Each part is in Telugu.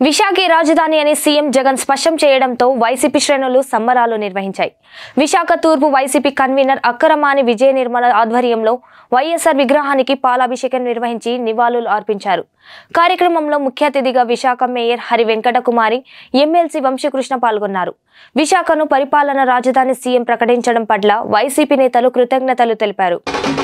విశాఖే రాజధాని అని సీఎం జగన్ స్పష్టం చేయడంతో వైసీపీ శ్రేణులు సంబరాలు నిర్వహించాయి విశాఖ తూర్పు వైసీపీ కన్వీనర్ అక్కరమాని విజయ నిర్మల ఆధ్వర్యంలో వైఎస్ఆర్ విగ్రహానికి పాలాభిషేకం నిర్వహించి నివాళులు అర్పించారు కార్యక్రమంలో ముఖ్య అతిథిగా విశాఖ మేయర్ హరి వెంకట కుమారి ఎమ్మెల్సీ వంశీకృష్ణ పాల్గొన్నారు విశాఖను పరిపాలన రాజధాని సీఎం ప్రకటించడం పట్ల వైసీపీ నేతలు కృతజ్ఞతలు తెలిపారు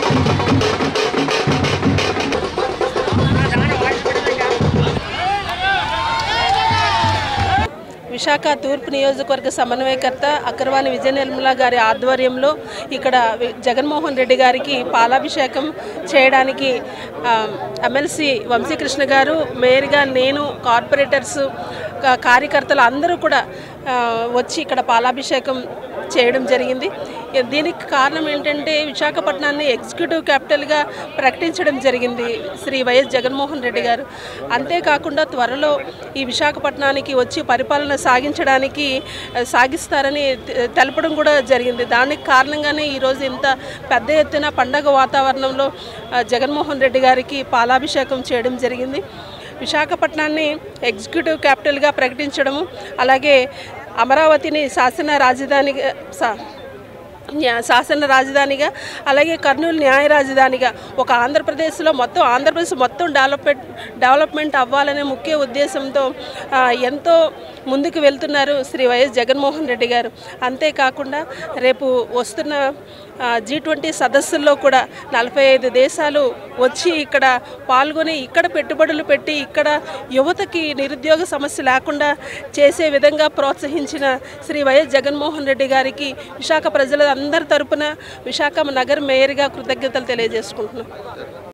విశాఖ తూర్పు నియోజకవర్గ సమన్వయకర్త అక్రవాణి విజయ నిర్మల గారి ఆధ్వర్యంలో ఇక్కడ వి- జగన్మోహన్ రెడ్డి గారికి పాలాభిషేకం చేయడానికి ఆ, ఎమ్మెల్సీ వంశీకృష్ణ గారు మేయర్గా నేను కార్పొరేటర్స్ కా- కార్యకర్తలు అందరూ కూడా ఆ, వచ్చి ఇక్కడ పాలాభిషేకం చేయడం జరిగింది ఇ- దీనికి కారణం ఏంటంటే విశాఖపట్నాన్ని ఎగ్జిక్యూటివ్ క్యాపిటల్గా ప్రకటించడం జరిగింది శ్రీ వైఎస్ జగన్మోహన్ రెడ్డి గారు అంతేకాకుండా త్వరలో ఈ విశాఖపట్నానికి వచ్చి పరిపాలన సాగించడానికి ఆ, సాగిస్తారని తె- తెలపడం కూడా జరిగింది దానికి కారణంగానే ఈరోజు ఇంత పెద్ద ఎత్తున పండగ వాతావరణంలో ఆ, జగన్మోహన్ రెడ్డి గారికి పాలాభిషేకం చేయడం జరిగింది విశాఖపట్నాన్ని ఎగ్జిక్యూటివ్ క్యాపిటల్గా ప్రకటించడము అలాగే అమరావతిని శాసన రాజధానిగా సా న్యా- శాసన రాజధానిగా అలాగే కర్నూలు న్యాయ రాజధానిగా ఒక ఆంధ్రప్రదేశ్లో మొత్తం ఆంధ్రప్రదేశ్ మొత్తం డెవలప్మెంట్ డెవలప్మెంట్ అవ్వాలనే ముఖ్య ఉద్దేశంతో ఆ, ఎంతో ముందుకు వెళ్తున్నారు శ్రీ వైఎస్ జగన్మోహన్ రెడ్డి గారు అంతేకాకుండా రేపు వస్తున్న జీ ట్వంటీ సదస్సుల్లో కూడా నలభై ఐదు దేశాలు వచ్చి ఇక్కడ పాల్గొని ఇక్కడ పెట్టుబడులు పెట్టి ఇక్కడ యువతకి నిరుద్యోగ సమస్య లేకుండా చేసే విధంగా ప్రోత్సహించిన శ్రీ వైఎస్ జగన్మోహన్ రెడ్డి గారికి విశాఖ ప్రజల అందరి తరపున విశాఖ నగర మేయర్గా కృతజ్ఞతలు తెలియజేసుకుంటున్నాం